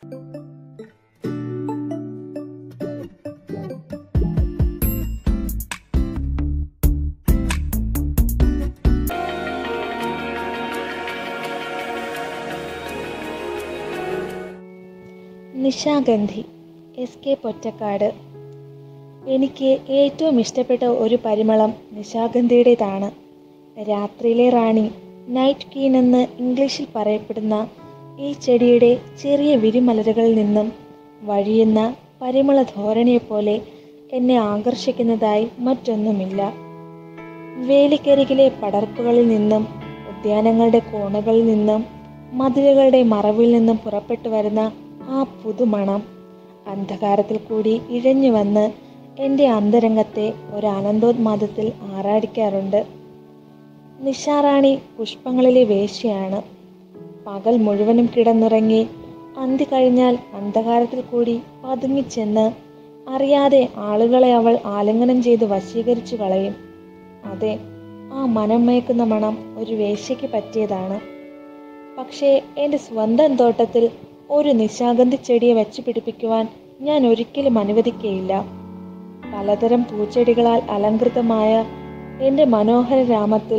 Nishagandhi S K Pottekkatt എനിക്ക് ഏറ്റവും ഇഷ്ടപ്പെട്ട ഒരു പരിമളം നിശാഗന്ധിയുടേതാണ് രാത്രിയിലെ റാണി നൈറ്റ് ക്വീൻ എന്ന് ഇംഗ്ലീഷിൽ പറയപ്പെടുന്ന ഈ ചെടിയുടെ ചെറിയ വിരിമലരുകളിൽ നിന്നും വഴിയുന്ന പരിമള ധോരണിയെപ്പോലെ എന്നെ ആകർഷിക്കുന്നതായി മറ്റൊന്നുമില്ല വേലിക്കരികിലെ പടർപ്പുകളിൽ നിന്നും ഉദ്യാനങ്ങളുടെ കോണുകളിൽ നിന്നും മതിലുകളുടെ മറവിൽ നിന്നും പുറപ്പെട്ടു വരുന്ന ആ പുതുമണം അന്ധകാരത്തിൽ കൂടി ഇഴഞ്ഞു വന്ന് എൻ്റെ അന്തരംഗത്തെ ഒരു ആനന്ദോന്മാദത്തിൽ ആറാടിക്കാറുണ്ട് നിശാറാണി പുഷ്പങ്ങളിലെ വേശ്യയാണ് പകൽ മുഴുവനും കിടന്നുറങ്ങി അന്തി കഴിഞ്ഞാൽ അന്ധകാരത്തിൽ കൂടി പതുങ്ങിച്ചെന്ന് അറിയാതെ ആളുകളെ അവൾ ആലിംഗനം ചെയ്ത് വശീകരിച്ചു കളയും അതെ ആ മനം മയക്കുന്ന മണം ഒരു വേശ്യയ്ക്ക് പറ്റിയതാണ് പക്ഷേ എൻ്റെ സ്വന്തം തോട്ടത്തിൽ ഒരു നിശാഗന്ധി ചെടിയെ വെച്ച് പിടിപ്പിക്കുവാൻ ഞാൻ ഒരിക്കലും അനുവദിക്കയില്ല പലതരം പൂച്ചെടികളാൽ അലങ്കൃതമായ എൻ്റെ മനോഹര ഗ്രാമത്തിൽ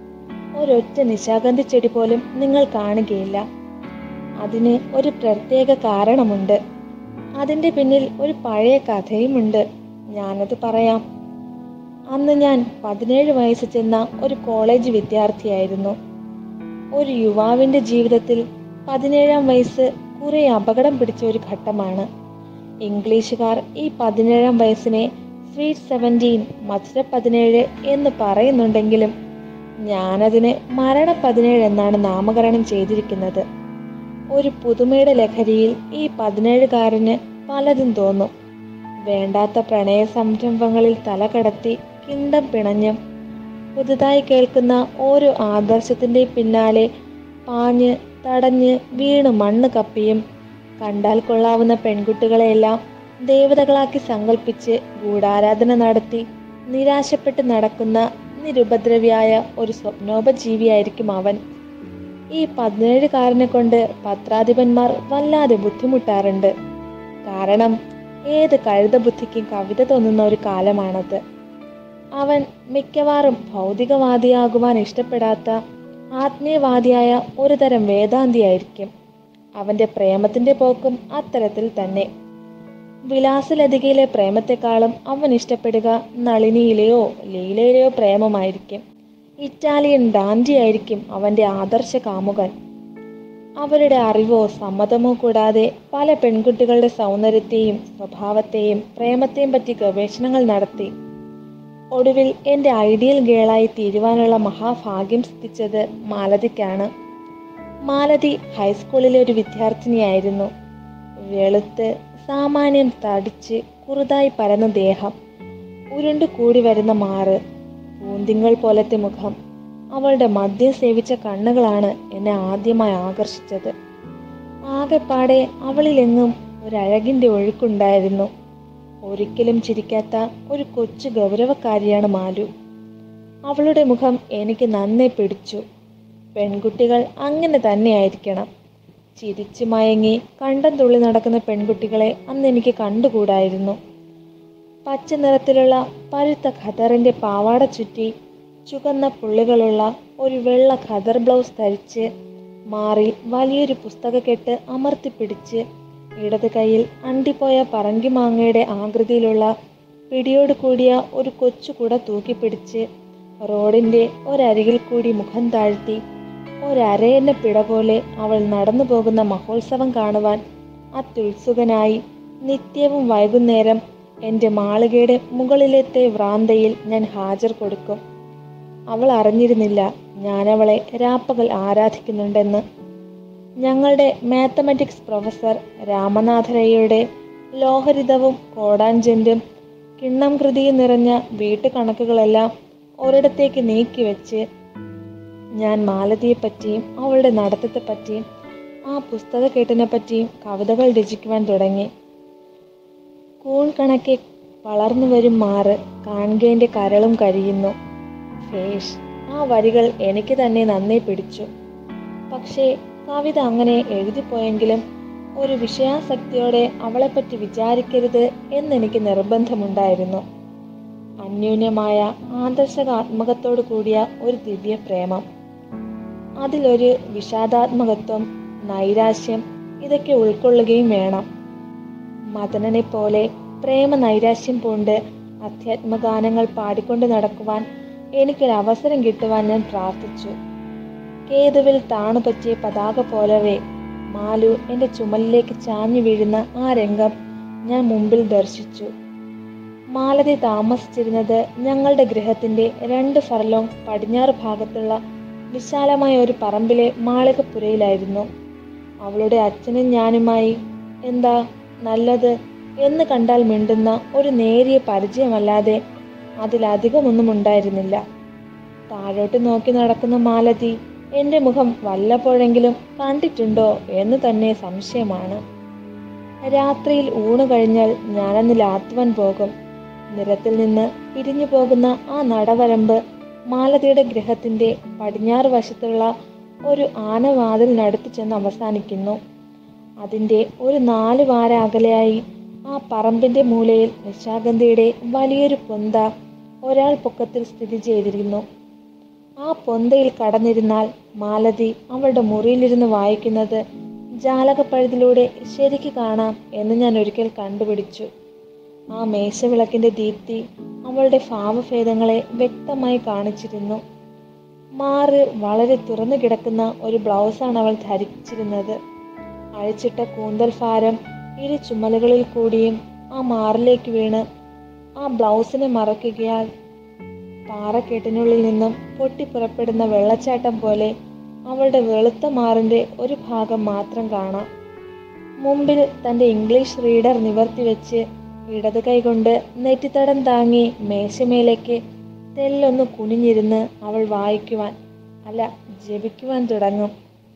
ഒരൊറ്റ നിശാഗന്ധി ചെടി പോലും നിങ്ങൾ കാണുകയില്ല അതിന് ഒരു പ്രത്യേക കാരണമുണ്ട് അതിൻ്റെ പിന്നിൽ ഒരു പഴയ കഥയുമുണ്ട് ഞാനത് പറയാം അന്ന് ഞാൻ പതിനേഴ് വയസ്സ് ചെന്ന ഒരു കോളേജ് വിദ്യാർത്ഥിയായിരുന്നു ഒരു യുവാവിൻ്റെ ജീവിതത്തിൽ പതിനേഴാം വയസ്സ് കുറെ അപകടം പിടിച്ച ഒരു ഘട്ടമാണ് ഇംഗ്ലീഷുകാർ ഈ പതിനേഴാം വയസ്സിനെ സ്വീറ്റ് സെവൻറ്റീൻ മധുര പതിനേഴ് എന്ന് പറയുന്നുണ്ടെങ്കിലും ഞാനതിന് മരണ പതിനേഴ് എന്നാണ് നാമകരണം ചെയ്തിരിക്കുന്നത് ഒരു പുതുമയുടെ ലഹരിയിൽ ഈ പതിനേഴുകാരന് പലതും തോന്നും വേണ്ടാത്ത പ്രണയ സംരംഭങ്ങളിൽ തലകടത്തി കിണ്ടം പിണഞ്ഞും പുതുതായി കേൾക്കുന്ന ഓരോ ആദർശത്തിൻ്റെ പിന്നാലെ പാഞ്ഞ് തടഞ്ഞ് വീണ് മണ്ണ് കപ്പിയും കണ്ടാൽ കൊള്ളാവുന്ന പെൺകുട്ടികളെയെല്ലാം ദേവതകളാക്കി സങ്കല്പിച്ച് ഗൂഢാരാധന നടത്തി നിരാശപ്പെട്ട് നടക്കുന്ന നിരുപദ്രവിയായ ഒരു സ്വപ്നോപജീവിയായിരിക്കും അവൻ ഈ പതിനേഴുകാരനെ കൊണ്ട് പത്രാധിപന്മാർ വല്ലാതെ ബുദ്ധിമുട്ടാറുണ്ട് കാരണം ഏത് കഴുതബുദ്ധിക്കും കവിത തോന്നുന്ന ഒരു കാലമാണത് അവൻ മിക്കവാറും ഭൗതികവാദിയാകുവാൻ ഇഷ്ടപ്പെടാത്ത ആത്മീയവാദിയായ ഒരു തരം വേദാന്തിയായിരിക്കും അവൻ്റെ പ്രേമത്തിൻ്റെ പോക്കും അത്തരത്തിൽ തന്നെ വിലാസലതികയിലെ പ്രേമത്തെക്കാളും അവൻ ഇഷ്ടപ്പെടുക നളിനിയിലെയോ ലീലയിലെയോ പ്രേമമായിരിക്കും ഇറ്റാലിയൻ ഡാൻഡിയായിരിക്കും അവൻ്റെ ആദർശ കാമുകൻ അവരുടെ അറിവോ സമ്മതമോ കൂടാതെ പല പെൺകുട്ടികളുടെ സൗന്ദര്യത്തെയും സ്വഭാവത്തെയും പ്രേമത്തെയും പറ്റി ഗവേഷണങ്ങൾ നടത്തി ഒടുവിൽ എൻ്റെ ഐഡിയൽ ഗേളായി തീരുവാനുള്ള മഹാഭാഗ്യം സിദ്ധിച്ചത് മാലതിക്കാണ് മാലതി ഹൈസ്കൂളിലെ ഒരു വിദ്യാർത്ഥിനിയായിരുന്നു വെളുത്ത് സാമാന്യം തടിച്ച് കുറുതായി പരന്ന ദേഹം ഉരുണ്ടു കൂടി വരുന്ന മാറ് പൂന്തിങ്ങൾ പോലത്തെ മുഖം അവളുടെ മദ്യം സേവിച്ച കണ്ണുകളാണ് എന്നെ ആദ്യമായി ആകർഷിച്ചത് ആകെപ്പാടെ അവളിലെങ്ങും ഒരഴകിൻ്റെ ഒഴുക്കുണ്ടായിരുന്നു ഒരിക്കലും ചിരിക്കാത്ത ഒരു കൊച്ചു ഗൗരവക്കാരിയാണ് മാലു അവളുടെ മുഖം എനിക്ക് നന്നേ പിടിച്ചു പെൺകുട്ടികൾ അങ്ങനെ തന്നെയായിരിക്കണം ചിരിച്ചു മയങ്ങി കണ്ടം തുള്ളി നടക്കുന്ന പെൺകുട്ടികളെ അന്ന് എനിക്ക് കണ്ടുകൂടായിരുന്നു പച്ച നിറത്തിലുള്ള പഴുത്ത ഖദറിൻ്റെ പാവാട ചുറ്റി ചുവന്ന പുള്ളികളുള്ള ഒരു വെള്ള ഖദർ ബ്ലൗസ് ധരിച്ച് മാറി വലിയൊരു പുസ്തകക്കെട്ട് അമർത്തിപ്പിടിച്ച് ഇടത് കൈയിൽ അണ്ടിപ്പോയ പറങ്കിമാങ്ങയുടെ ആകൃതിയിലുള്ള പിടിയോട് കൂടിയ ഒരു കൊച്ചു കുട തൂക്കിപ്പിടിച്ച് റോഡിൻ്റെ ഒരരികിൽ കൂടി മുഖം താഴ്ത്തി ഒരരയെന്ന പിട പോലെ അവൾ നടന്നു പോകുന്ന മഹോത്സവം കാണുവാൻ അത്യുത്സുകനായി നിത്യവും വൈകുന്നേരം എൻ്റെ മാളികയുടെ മുകളിലത്തെ വ്രാന്തയിൽ ഞാൻ ഹാജർ കൊടുക്കും അവൾ അറിഞ്ഞിരുന്നില്ല ഞാനവളെ രാപ്പകൽ ആരാധിക്കുന്നുണ്ടെന്ന് ഞങ്ങളുടെ മാത്തമാറ്റിക്സ് പ്രൊഫസർ രാമനാഥരയ്യയുടെ ലോഹരിതവും കോടാഞ്ചെന്റും കിണ്ണം കൃതിയും നിറഞ്ഞ വീട്ടുകണക്കുകളെല്ലാം ഒരിടത്തേക്ക് നീക്കിവെച്ച് ഞാൻ മാലതിയെപ്പറ്റിയും അവളുടെ നടത്തത്തെപ്പറ്റിയും ആ പുസ്തകക്കെട്ടിനെ പറ്റിയും കവിതകൾ രചിക്കുവാൻ തുടങ്ങി കൂൺ കണക്കെ വളർന്നു വരും മാറ് കാണുകേൻ്റെ കരളും കരിയുന്നു ഫേഷ് ആ വരികൾ എനിക്ക് തന്നെ നന്നേ പിടിച്ചു പക്ഷേ കവിത അങ്ങനെ എഴുതിപ്പോയെങ്കിലും ഒരു വിഷയാസക്തിയോടെ അവളെപ്പറ്റി വിചാരിക്കരുത് എന്നെനിക്ക് നിർബന്ധമുണ്ടായിരുന്നു അന്യോന്യമായ ആദർശകാത്മകത്തോടു കൂടിയ ഒരു ദിവ്യ പ്രേമം അതിലൊരു വിഷാദാത്മകത്വം നൈരാശ്യം ഇതൊക്കെ ഉൾക്കൊള്ളുകയും വേണം മദനനെ പോലെ പ്രേമ നൈരാശ്യം പൂണ്ട് അധ്യാത്മഗാനങ്ങൾ പാടിക്കൊണ്ട് നടക്കുവാൻ എനിക്കൊരു അവസരം കിട്ടുവാൻ ഞാൻ പ്രാർത്ഥിച്ചു കേതുവിൽ താണുപറ്റിയ പതാക പോലവേ മാലു എൻ്റെ ചുമലിലേക്ക് ചാഞ്ഞു വീഴുന്ന ആ രംഗം ഞാൻ മുമ്പിൽ ദർശിച്ചു മാലതി താമസിച്ചിരുന്നത് ഞങ്ങളുടെ ഗൃഹത്തിന്റെ രണ്ട് ഫർലോങ് പടിഞ്ഞാറ് ഭാഗത്തുള്ള വിശാലമായ ഒരു പറമ്പിലെ മാളികപ്പുരയിലായിരുന്നു അവളുടെ അച്ഛനും ഞാനുമായി എന്താ നല്ലത് എന്ന് കണ്ടാൽ മിണ്ടുന്ന ഒരു നേരിയ പരിചയമല്ലാതെ അതിലധികമൊന്നും ഉണ്ടായിരുന്നില്ല താഴോട്ട് നോക്കി നടക്കുന്ന മാലതി എൻ്റെ മുഖം വല്ലപ്പോഴെങ്കിലും കണ്ടിട്ടുണ്ടോ എന്ന് തന്നെ സംശയമാണ് രാത്രിയിൽ ഊണ് കഴിഞ്ഞാൽ ഞാനന്ന് ലാത്തുവാൻ പോകും നിരത്തിൽ നിന്ന് പിരിഞ്ഞു പോകുന്ന ആ നടവരമ്പ് മാലതിയുടെ ഗൃഹത്തിന്റെ പടിഞ്ഞാറ് വശത്തുള്ള ഒരു ആനവാതിലിനടുത്ത് ചെന്ന് അവസാനിക്കുന്നു അതിന്റെ ഒരു നാല് വാര അകലെയായി ആ പറമ്പിന്റെ മൂലയിൽ നിശാഗന്ധിയുടെ വലിയൊരു പൊന്ത ഒരാൾ പൊക്കത്തിൽ സ്ഥിതി ചെയ്തിരുന്നു ആ പൊന്തയിൽ കടന്നിരുന്നാൽ മാലതി അവളുടെ മുറിയിലിരുന്ന് വായിക്കുന്നത് ജാലകപ്പഴുതിലൂടെ ശരിക്ക് കാണാം എന്ന് ഞാൻ ഒരിക്കൽ കണ്ടുപിടിച്ചു ആ മേശവിളക്കിന്റെ ദീപ്തി അവളുടെ ഭാവഭേദങ്ങളെ വ്യക്തമായി കാണിച്ചിരുന്നു മാറ് വളരെ തുറന്നു കിടക്കുന്ന ഒരു ബ്ലൗസാണ് അവൾ ധരിച്ചിരുന്നത് അഴിച്ചിട്ട കൂന്തൽ ഭാരം ഇരു ചുമലുകളിൽ കൂടിയും ആ മാറിലേക്ക് വീണ് ആ ബ്ലൗസിനെ മറയ്ക്കുകയാൽ പാറക്കെട്ടിനുള്ളിൽ നിന്നും പൊട്ടിപ്പുറപ്പെടുന്ന വെള്ളച്ചാട്ടം പോലെ അവളുടെ വെളുത്ത മാറിന്റെ ഒരു ഭാഗം മാത്രം കാണാം മുമ്പിൽ തന്റെ ഇംഗ്ലീഷ് റീഡർ നിവർത്തി വെച്ച് ഇടത് കൈകൊണ്ട് നെറ്റിത്തടം താങ്ങി മേശമേലേക്ക് തെല്ലൊന്ന് കുനിഞ്ഞിരുന്ന് അവൾ വായിക്കുവാൻ അല്ല ജപിക്കുവാൻ തുടങ്ങും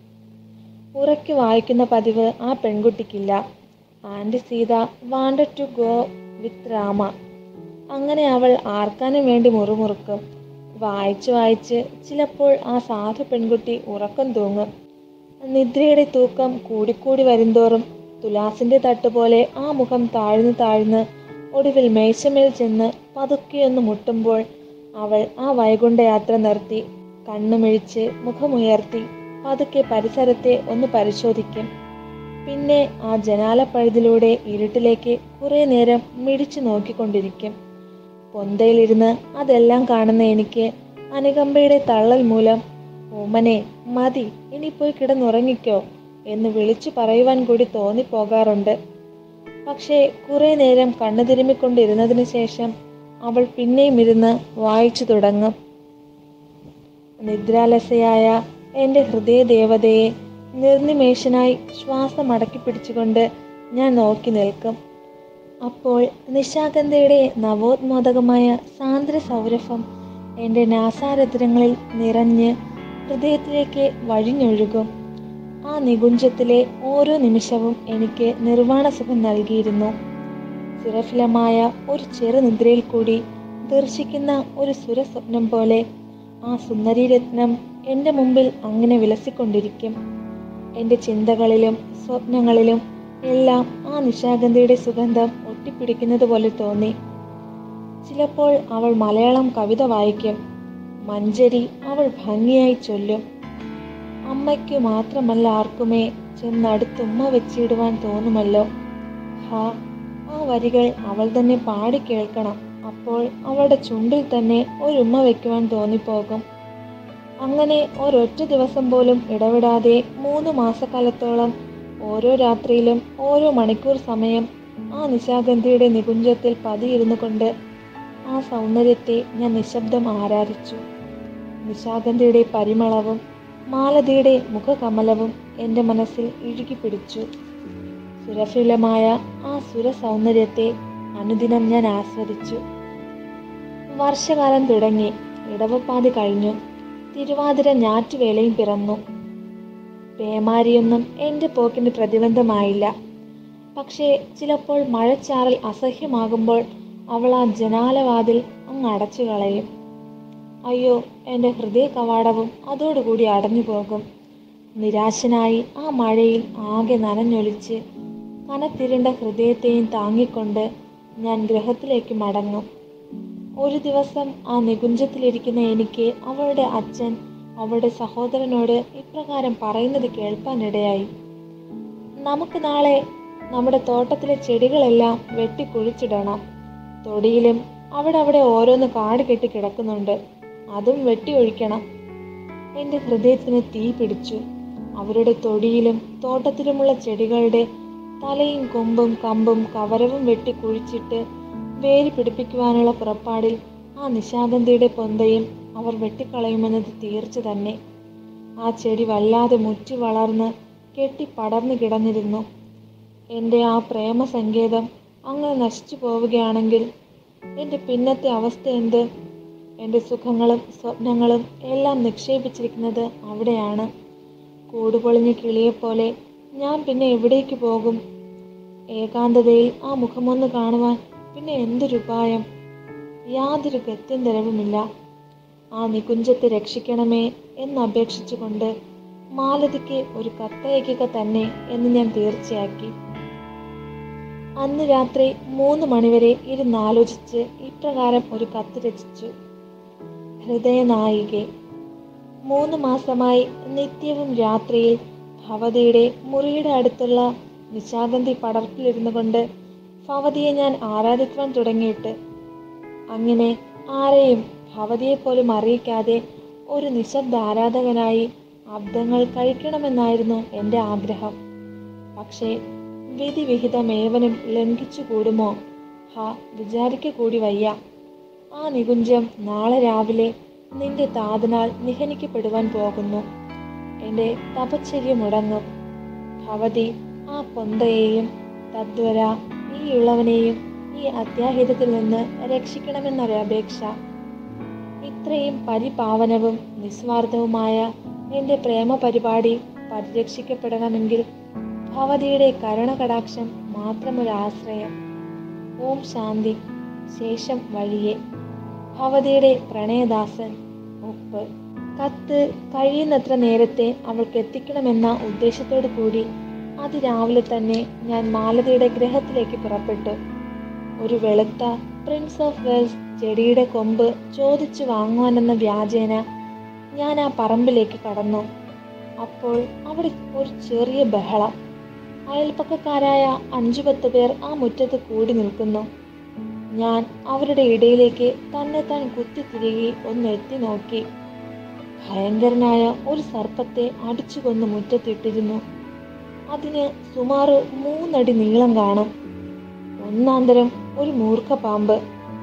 ഉറക്കി വായിക്കുന്ന പതിവ് ആ പെൺകുട്ടിക്കില്ല aunty Sita wanted to go with Rama അങ്ങനെ അവൾ ആർക്കാനും വേണ്ടി മുറുമുറുക്കും വായിച്ച് വായിച്ച് ചിലപ്പോൾ ആ സാധു പെൺകുട്ടി ഉറക്കം തൂങ്ങും നിദ്രയുടെ തൂക്കം കൂടിക്കൂടി വരുന്തോറും തുലാസിന്റെ തട്ടുപോലെ ആ മുഖം താഴ്ന്നു താഴ്ന്ന് ഒടുവിൽ മേശമേൽ ചെന്ന് പതുക്കെയൊന്ന് മുട്ടുമ്പോൾ അവൾ ആ വൈകുണ്ഠയാത്ര നിർത്തി കണ്ണുമിഴിച്ച് മുഖമുയർത്തി പതുക്കെ പരിസരത്തെ ഒന്ന് പരിശോധിക്കും പിന്നെ ആ ജനാലപ്പഴുതിലൂടെ ഇരുട്ടിലേക്ക് കുറേ നേരം മിടിച്ചു നോക്കിക്കൊണ്ടിരിക്കും പൊന്തയിലിരുന്ന് അതെല്ലാം കാണുന്ന എനിക്ക് അനുകമ്പയുടെ തള്ളൽ മൂലം ഓമനെ മതി ഇനി പോയി കിടന്നുറങ്ങിക്കോ എന്ന് വിളിച്ചു പറയുവാൻ കൂടി തോന്നിപ്പോകാറുണ്ട് പക്ഷേ കുറേ നേരം കണ്ണു തിരുമ്മിക്കൊണ്ടിരുന്നതിന് ശേഷം അവൾ പിന്നെയും ഇരുന്ന് വായിച്ചു തുടങ്ങും നിദ്രാലസയായ എൻ്റെ ഹൃദയദേവതയെ നിർനിമേഷനായി ശ്വാസം അടക്കി പിടിച്ചുകൊണ്ട് ഞാൻ നോക്കി നിൽക്കും അപ്പോൾ നിശാഗന്ധയുടെ നവോന്മോദകമായ സാന്ദ്ര സൗരഭം എൻ്റെ നാസാരദ്രങ്ങളിൽ നിറഞ്ഞ് ഹൃദയത്തിലേക്ക് വഴിഞ്ഞൊഴുകും ആ നികുഞ്ചത്തിലെ ഓരോ നിമിഷവും എനിക്ക് നിർവ്വാണ സുഖം നൽകിയിരുന്നു സുരഫിലമായ ഒരു ചെറുനിദ്രയിൽ കൂടി ദർശിക്കുന്ന ഒരു സുരസ്വപ്നം പോലെ ആ സുന്ദരീരത്നം എൻ്റെ മുമ്പിൽ അങ്ങനെ വിലസിക്കൊണ്ടിരിക്കും എൻ്റെ ചിന്തകളിലും സ്വപ്നങ്ങളിലും എല്ലാം ആ നിശാഗന്ധിയുടെ സുഗന്ധം ഒട്ടിപ്പിടിക്കുന്നത് പോലെ തോന്നി ചിലപ്പോൾ അവൾ മലയാളം കവിത വായിക്കും മഞ്ചരി അവൾ ഭംഗിയായി ചൊല്ലും അമ്മയ്ക്ക് മാത്രമല്ല ആർക്കുമേ ചെന്നടുത്തുമ്മ വെച്ചിടുവാൻ തോന്നുമല്ലോ ഹാ ആ വരികൾ അവൾ തന്നെ പാടി കേൾക്കണം അപ്പോൾ അവളുടെ ചുണ്ടിൽ തന്നെ ഒരു ഉമ്മ വെക്കുവാൻ തോന്നിപ്പോകും അങ്ങനെ ഒരൊറ്റ ദിവസം പോലും ഇടവിടാതെ മൂന്ന് മാസക്കാലത്തോളം ഓരോ രാത്രിയിലും ഓരോ മണിക്കൂർ സമയം ആ നിശാഗന്ധിയുടെ നികുഞ്ചത്തിൽ പതിയിരുന്നു കൊണ്ട് ആ സൗന്ദര്യത്തെ ഞാൻ നിശബ്ദം ആരാധിച്ചു നിശാഗന്ധിയുടെ പരിമളവും മാലതിയുടെ മുഖകമലവും എൻ്റെ മനസ്സിൽ ഇഴുകിപ്പിടിച്ചു സുരഫിലമായ ആ സുര സൗന്ദര്യത്തെ അനുദിനം ഞാൻ ആസ്വദിച്ചു വർഷകാലം തുടങ്ങി ഇടവപ്പാതി കഴിഞ്ഞു തിരുവാതിര ഞാറ്റുവേലയും പിറന്നു പേമാരിയൊന്നും എൻ്റെ പോക്കിന് പ്രതിബന്ധമായില്ല പക്ഷേ ചിലപ്പോൾ മഴച്ചാറൽ അസഹ്യമാകുമ്പോൾ അവൾ ആ ജനാലവാതിൽ അങ്ങ് അടച്ചു കളയും അയ്യോ എൻ്റെ ഹൃദയ കവാടവും അതോടുകൂടി അടഞ്ഞു പോകും നിരാശനായി ആ മഴയിൽ ആകെ നനഞ്ഞൊലിച്ച് കനത്തിരുണ്ട ഹൃദയത്തെയും താങ്ങിക്കൊണ്ട് ഞാൻ ഗ്രഹത്തിലേക്ക് മടങ്ങും ഒരു ദിവസം ആ നികുഞ്ചത്തിലിരിക്കുന്ന എനിക്ക് അവളുടെ അച്ഛൻ അവളുടെ സഹോദരനോട് ഇപ്രകാരം പറയുന്നത് കേൾപ്പാനിടയായി നമുക്ക് നാളെ നമ്മുടെ തോട്ടത്തിലെ ചെടികളെല്ലാം വെട്ടിക്കുഴിച്ചിടണം തൊടിയിലും അവിടെ അവിടെ ഓരോന്ന് കാട് കെട്ടി കിടക്കുന്നുണ്ട് അതും വെട്ടി ഒഴിക്കണം എൻ്റെ ഹൃദയത്തിന് തീ പിടിച്ചു അവരുടെ തൊടിയിലും തോട്ടത്തിലുമുള്ള ചെടികളുടെ തലയും കൊമ്പും കമ്പും കവരവും വെട്ടി കുഴിച്ചിട്ട് വേര് പിടിപ്പിക്കുവാനുള്ള പുറപ്പാടിൽ ആ നിശാഗന്ധിയുടെ പൊന്തയും അവർ വെട്ടിക്കളയുമെന്നത് തീർച്ച തന്നെ ആ ചെടി വല്ലാതെ മുറ്റി വളർന്ന് കെട്ടി പടർന്നു കിടന്നിരുന്നു എൻ്റെ ആ പ്രേമസങ്കേതം അങ്ങനെ നശിച്ചു പോവുകയാണെങ്കിൽ എൻ്റെ പിന്നത്തെ അവസ്ഥ എന്ത് എൻ്റെ സുഖങ്ങളും സ്വപ്നങ്ങളും എല്ലാം നിക്ഷേപിച്ചിരിക്കുന്നത് അവിടെയാണ് കൂടുപൊളിഞ്ഞ കിളിയെപ്പോലെ ഞാൻ പിന്നെ എവിടേക്ക് പോകും ഏകാന്തതയിൽ ആ മുഖമൊന്ന് കാണുവാൻ പിന്നെ എന്തൊരുപായം യാതൊരു ഗത്യന്തരവുമില്ല ആ നികുഞ്ചത്തെ രക്ഷിക്കണമേ എന്നപേക്ഷിച്ചുകൊണ്ട് മാലതിക്ക് ഒരു കത്തയക്കുക തന്നെ എന്ന് ഞാൻ തീർച്ചയാക്കി അന്ന് രാത്രി മൂന്ന് മണിവരെ ഇരുന്നാലോചിച്ച് ഇപ്രകാരം ഒരു കത്ത് രചിച്ചു ഹൃദയനായികെ മൂന്ന് മാസമായി നിത്യവും രാത്രിയിൽ ഭവതിയുടെ മുറിയുടെ അടുത്തുള്ള നിശാഗന്ധി പടർപ്പിലിരുന്നു കൊണ്ട് ഭവതിയെ ഞാൻ ആരാധിക്കുവാൻ തുടങ്ങിയിട്ട് അങ്ങനെ ആരെയും ഭവതിയെപ്പോലും അറിയിക്കാതെ ഒരു നിശബ്ദ ആരാധകനായി അബ്ദങ്ങൾ കഴിക്കണമെന്നായിരുന്നു എൻ്റെ ആഗ്രഹം പക്ഷേ വിധിവിഹിതമേവനും ലംഘിച്ചു കൂടുമോ ഹ വിചാരിക്ക കൂടി വയ്യ ആ നികുഞ്ചം നാളെ രാവിലെ നിന്റെ താതനാൽ നിഹനിക്കപ്പെടുവാൻ പോകുന്നു എൻ്റെ തപച്ചര്യ മുടങ്ങും ഭവതി ആ പൊന്തയെയും തദ്വര ഈ ഇളവനെയും ഈ അത്യാഹിതത്തിൽ നിന്ന് രക്ഷിക്കണമെന്നൊരപേക്ഷ ഇത്രയും പരിപാവനവും നിസ്വാർത്ഥവുമായ എൻ്റെ പ്രേമ പരിപാടി പരിരക്ഷിക്കപ്പെടണമെങ്കിൽ ഭവതിയുടെ കരുണകടാക്ഷം മാത്രമൊരാശ്രയം ഓം ശാന്തി ശേഷം വഴിയെ ഭവതിയുടെ പ്രണയദാസൻ ഒപ്പ് കത്ത് കഴിയുന്നത്ര നേരത്തെ അവൾക്ക് എത്തിക്കണമെന്ന ഉദ്ദേശത്തോടു കൂടി അതിരാവിലെ തന്നെ ഞാൻ മാലതിയുടെ ഗ്രഹത്തിലേക്ക് പുറപ്പെട്ടു ഒരു വെളുത്ത പ്രിൻസ് ഓഫ് വെൽസ് ചെടിയുടെ കൊമ്പ് ചോദിച്ചു വാങ്ങുവാനെന്ന വ്യാജേന ഞാൻ ആ പറമ്പിലേക്ക് കടന്നു അപ്പോൾ അവിടെ ഒരു ചെറിയ ബഹളം അയൽപ്പക്കക്കാരായ അഞ്ചു പത്ത് പേർ ആ മുറ്റത്ത് കൂടി നിൽക്കുന്നു ഞാൻ അവരുടെ ഇടയിലേക്ക് തന്നെ താൻ കുത്തിത്തിരികെ ഒന്ന് എത്തി നോക്കി ഭയങ്കരനായ ഒരു സർപ്പത്തെ അടിച്ചു കൊന്ന് മുറ്റത്തിട്ടിരുന്നു അതിന് സുമാറ് മൂന്നടി നീളം കാണും ഒന്നാന്തരം ഒരു മൂർഖപാമ്പ്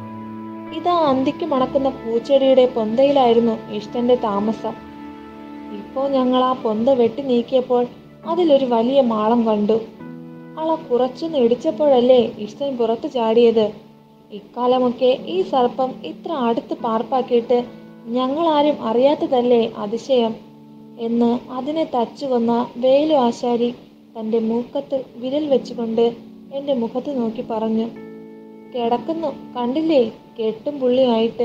ഇതാ അന്തിക്ക് മണക്കുന്ന പൂച്ചെടിയുടെ പൊന്തയിലായിരുന്നു ഇഷ്ടന്റെ താമസം ഇപ്പോൾ ഞങ്ങൾ ആ പൊന്ത വെട്ടി നീക്കിയപ്പോൾ അതിലൊരു വലിയ മാളം കണ്ടു അള കുറച്ചൊന്ന് ഇടിച്ചപ്പോഴല്ലേ ഇഷ്ടൻ പുറത്തു ചാടിയത് ഇക്കാലമൊക്കെ ഈ സർപ്പം ഇത്ര അടുത്ത് പാർപ്പാക്കിയിട്ട് ഞങ്ങളാരും അറിയാത്തതല്ലേ അതിശയം എന്ന് അതിനെ തച്ചുകൊന്ന വേലു ആശാരി തൻ്റെ മൂക്കത്ത് വിരൽ വെച്ചുകൊണ്ട് എൻ്റെ മുഖത്ത് നോക്കി പറഞ്ഞു കിടക്കുന്നു കണ്ടില്ലേ കെട്ടും പുള്ളിയായിട്ട്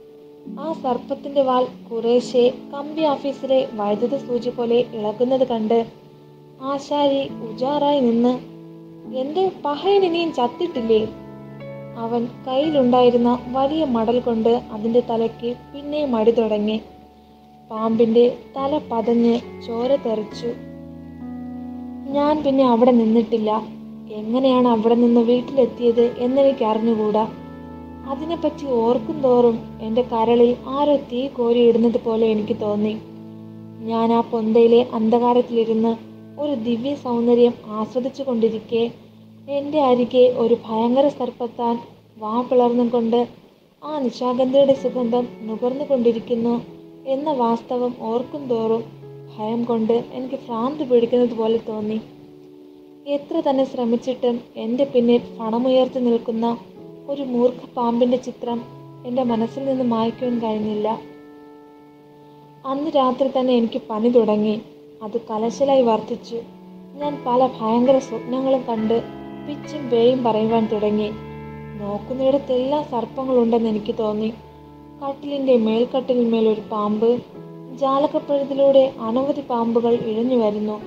ആ സർപ്പത്തിന്റെ വാൽ കുറേശ്ശെ കമ്പി ഓഫീസിലെ വൈദ്യുത സൂചി പോലെ ഇളകുന്നത് കണ്ട് ആശാരി ഉജാറായി നിന്ന് എന്റെ പഹയൻ ഇനിയും ചത്തിട്ടില്ലേ അവൻ കയ്യിലുണ്ടായിരുന്ന വലിയ മടൽ കൊണ്ട് അതിന്റെ തലയ്ക്ക് പിന്നെയും മടി തുടങ്ങി പാമ്പിന്റെ തല പതഞ്ഞ് ചോര തെറിച്ചു ഞാൻ പിന്നെ അവിടെ നിന്നിട്ടില്ല എങ്ങനെയാണ് അവിടെ നിന്ന് വീട്ടിലെത്തിയത് എന്നെനിക്ക് അറിഞ്ഞുകൂടാ അതിനെപ്പറ്റി ഓർക്കും തോറും എൻ്റെ കരളിൽ ആരോ തീ കോരിയിടുന്നത് പോലെ എനിക്ക് തോന്നി ഞാൻ ആ പൊന്തയിലെ അന്ധകാരത്തിലിരുന്ന് ഒരു ദിവ്യ സൗന്ദര്യം ആസ്വദിച്ചു കൊണ്ടിരിക്കെ എൻ്റെ അരികെ ഒരു ഭയങ്കര സർപ്പത്താൻ വാ പിളർന്നും കൊണ്ട് ആ നിശാഗന്ധിയുടെ സുഗന്ധം നുകർന്നുകൊണ്ടിരിക്കുന്നു എന്ന വാസ്തവം ഓർക്കും തോറും ഭയം കൊണ്ട് എനിക്ക് ഭ്രാന്ത് പിടിക്കുന്നത് പോലെ തോന്നി എത്ര തന്നെ ശ്രമിച്ചിട്ടും എൻ്റെ പിന്നിൽ പണമുയർത്തി നിൽക്കുന്ന ഒരു മൂർഖ പാമ്പിൻ്റെ ചിത്രം എൻ്റെ മനസ്സിൽ നിന്ന് മായ്ക്കുവാൻ കഴിഞ്ഞില്ല അന്ന് രാത്രി തന്നെ എനിക്ക് പനി തുടങ്ങി അത് കലശലായി വർദ്ധിച്ചു ഞാൻ പല ഭയങ്കര സ്വപ്നങ്ങളും കണ്ട് പിച്ചും പേയും പറയുവാൻ തുടങ്ങി നോക്കുന്നിടത്തെല്ലാം സർപ്പങ്ങളുണ്ടെന്ന് എനിക്ക് തോന്നി കട്ടിലിൻ്റെ മേൽക്കട്ടിലിന്മേൽ ഒരു പാമ്പ് ജാലകപ്പഴുതിലൂടെ അനവധി പാമ്പുകൾ ഇഴഞ്ഞു വരുന്നു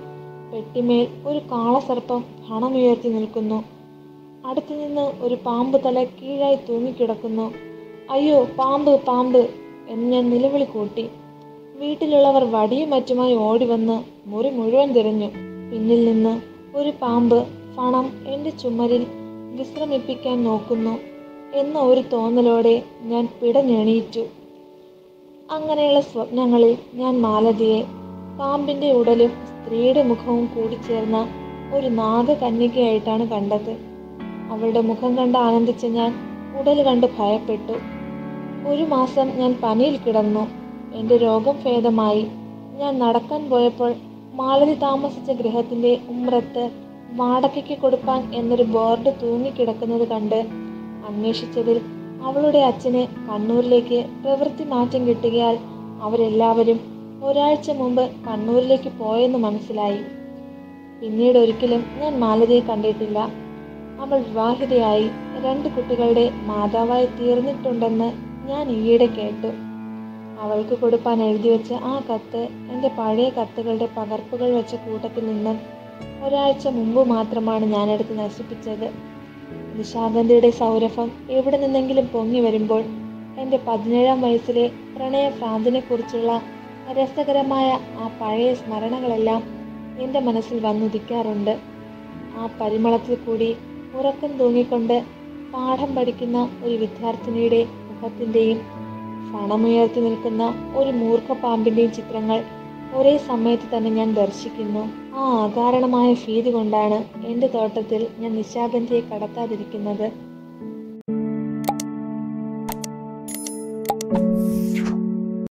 പെട്ടിമേൽ ഒരു കാളസർപ്പം പണമുയർത്തി നിൽക്കുന്നു അടുത്തുനിന്ന് ഒരു പാമ്പ് തല കീഴായി തൂങ്ങിക്കിടക്കുന്നു അയ്യോ പാമ്പ് പാമ്പ് എന്ന് ഞാൻ നിലവിളി കൂട്ടി വീട്ടിലുള്ളവർ വടിയും മറ്റുമായി ഓടിവന്ന് മുറി മുഴുവൻ തിരഞ്ഞു പിന്നിൽ നിന്ന് ഒരു പാമ്പ് പണം എൻ്റെ ചുമരിൽ വിശ്രമിപ്പിക്കാൻ നോക്കുന്നു എന്ന ഒരു തോന്നലോടെ ഞാൻ പിടഞ്ഞെണീറ്റു അങ്ങനെയുള്ള സ്വപ്നങ്ങളിൽ ഞാൻ മാലതിയെ പാമ്പിന്റെ ഉടലും സ്ത്രീയുടെ മുഖവും കൂടിച്ചേർന്ന ഒരു നാഗകന്യകയായിട്ടാണ് കണ്ടത് അവളുടെ മുഖം കണ്ട് ആനന്ദിച്ച ഞാൻ ഉടൽ കണ്ട് ഭയപ്പെട്ടു ഒരു മാസം ഞാൻ പനിയിൽ കിടന്നു എൻ്റെ രോഗം ഭേദമായി ഞാൻ നടക്കാൻ പോയപ്പോൾ മാലതി താമസിച്ച ഗൃഹത്തിന്റെ ഉമ്രത്ത് വാടകയ്ക്ക് കൊടുക്കാൻ എന്നൊരു ബോർഡ് തൂങ്ങിക്കിടക്കുന്നത് കണ്ട് അന്വേഷിച്ചതിൽ അവളുടെ അച്ഛന് കണ്ണൂരിലേക്ക് പ്രവൃത്തി മാറ്റം കിട്ടുകയാൽ അവരെല്ലാവരും ഒരാഴ്ച മുമ്പ് കണ്ണൂരിലേക്ക് പോയെന്ന് മനസ്സിലായി പിന്നീട് ഒരിക്കലും ഞാൻ മാലതിയെ കണ്ടിട്ടില്ല അവൾ വിവാഹിതയായി രണ്ട് കുട്ടികളുടെ മാതാവായി തീർന്നിട്ടുണ്ടെന്ന് ഞാൻ ഈയിടെ കേട്ടു അവൾക്ക് കൊടുക്കാൻ എഴുതി വെച്ച ആ കത്ത് എൻ്റെ പഴയ കത്തുകളുടെ പകർപ്പുകൾ വെച്ച കൂട്ടത്തിൽ നിന്നും ഒരാഴ്ച മുമ്പ് മാത്രമാണ് ഞാനെടുത്ത് നശിപ്പിച്ചത് നിശാഗന്ധിയുടെ സൗരഭം എവിടെ നിന്നെങ്കിലും പൊങ്ങി വരുമ്പോൾ എൻ്റെ പതിനേഴാം വയസ്സിലെ പ്രണയഭ്രാന്തിനെക്കുറിച്ചുള്ള രസകരമായ ആ പഴയ സ്മരണകളെല്ലാം എൻ്റെ മനസ്സിൽ വന്നുദിക്കാറുണ്ട് ആ പരിമളത്തിൽ കൂടി ഉറക്കം തൂങ്ങിക്കൊണ്ട് പാഠം പഠിക്കുന്ന ഒരു വിദ്യാർത്ഥിനിയുടെ മുഖത്തിൻ്റെയും പണമുയർത്തി നിൽക്കുന്ന ഒരു മൂർഖപ്പാമ്പിൻ്റെയും ചിത്രങ്ങൾ ഒരേ സമയത്ത് തന്നെ ഞാൻ ദർശിക്കുന്നു ആ അകാരണമായ ഭീതി കൊണ്ടാണ് എൻ്റെ തോട്ടത്തിൽ ഞാൻ നിശാഗന്ധിയെ കടത്താതിരിക്കുന്നത്